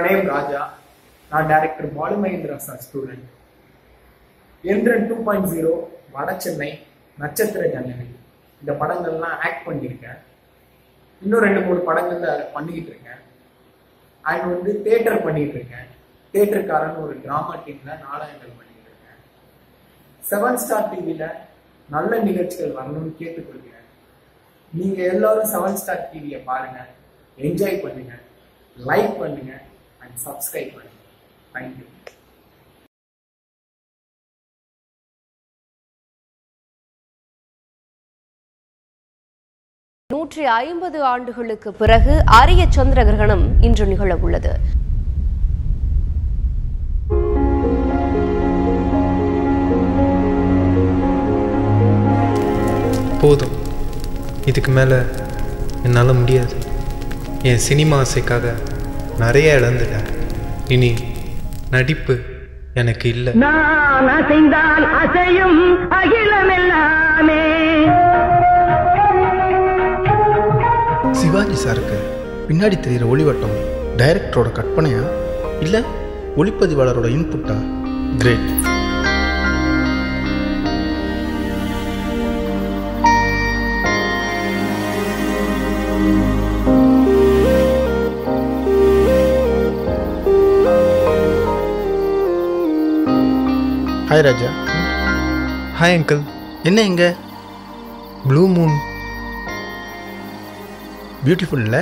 name Raja நான் director Balu Mahendra sir student Enthiran two point zero வட சென்னை நட்சத்திர ஜன்னல் இந்த படங்கள்லாம் ஆக்ட் பண்ணியிருக்கேன் இன்னும் ரெண்டு மூணு படங்கள்ல பண்ணிக்கிட்டு இருக்கேன் அண்ட் வந்து தேட்டர் பண்ணிட்டு இருக்கேன் தேட்டருக்காரன் ஒரு டிராமா டீம்ல நாடகங்கள் பண்ணிட்டு இருக்கேன் செவன் ஸ்டார் டிவியில நல்ல நிகழ்ச்சிகள் வரணும்னு கேட்டுக்கொள்கிறேன் நீங்க எல்லாரும் செவன் ஸ்டார் டிவியை பாருங்க என்ஜாய் பண்ணுங்க லைக் பண்ணுங்க அண்ட் சப்ஸ்கிரைப் பண்ணுங்க தேங்க்யூ நூற்றி ஐம்பது ஆண்டுகளுக்கு பிறகு அரிய சந்திர கிரகணம் இன்று நிகழ உள்ளது போதும் இதுக்கு மேலே என்னால் முடியாது என் சினிமா ஆசைக்காக நிறைய இழந்துட்டேன் இனி நடிப்பு எனக்கு இல்லை நான் அசைந்தால் அசையும் அகிலமெல்லாமே சிவாஜி சாருக்கு பின்னாடி தெரிகிற ஒளிவட்டம் டைரக்டரோட கற்பனையா இல்லை ஒளிப்பதிவாளரோட இன்புட்டா great hi Raja hi uncle என்ன இங்க ப்ளூ மூன் பியூட்டிஃபுல் இல்லை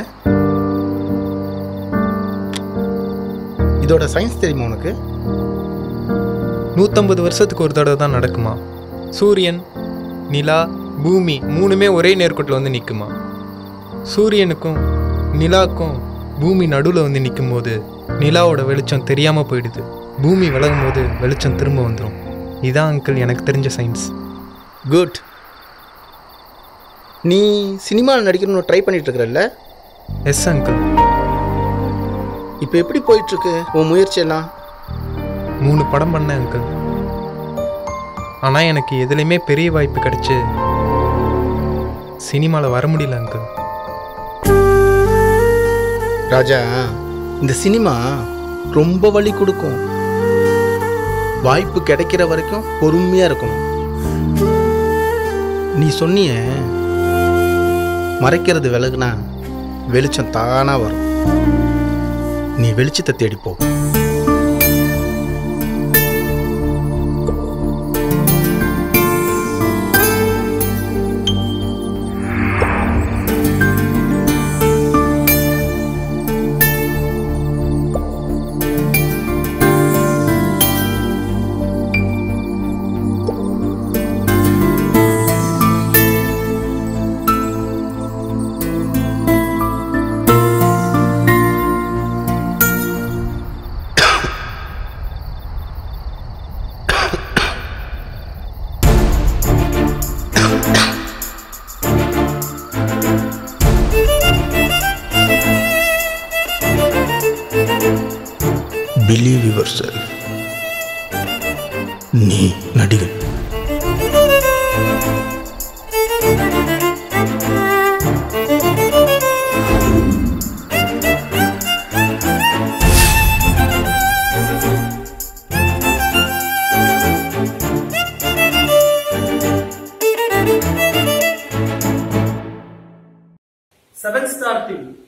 இதோட சயின்ஸ் தெரியுமா உனக்கு நூற்றம்பது வருஷத்துக்கு ஒரு தடவை தான் நடக்குமா சூரியன் நிலா பூமி மூணுமே ஒரே நேர்கோட்டில் வந்து நிற்குமா சூரியனுக்கும் நிலாக்கும் பூமி நடுவில் வந்து நிற்கும் போது நிலாவோட வெளிச்சம் தெரியாமல் போயிடுது பூமி விலகும் போது வெளிச்சம் திரும்ப வந்துடும் இதான் அங்கிள் எனக்கு தெரிஞ்ச சயின்ஸ் குட் நீ சினிமாவில் நடிக்கணும்னு ட்ரை பண்ணிட்டு இருக்கிறல்ல எஸ் அங்கிள் இப்போ எப்படி போயிட்டு இருக்கு உன் முயற்சி எல்லாம் மூணு படம் பண்ணேன் அங்கிள் ஆனால் எனக்கு எதுலேயுமே பெரிய வாய்ப்பு கிடைச்சு சினிமாவில் வர முடியல அங்கிள் ராஜா இந்த சினிமா ரொம்ப வழி கொடுக்கும் வாய்ப்பு கிடைக்கிற வரைக்கும் பொறுமையா இருக்கணும் நீ சொன்னிய மறைக்கிறது விலகுனா வெளிச்சம் தானா வரும் நீ வெளிச்சத்தை தேடிப்போ பிலீவ் யுவர் செல்ஃப் நீ நடிகன் செவன் ஸ்டார் டிவி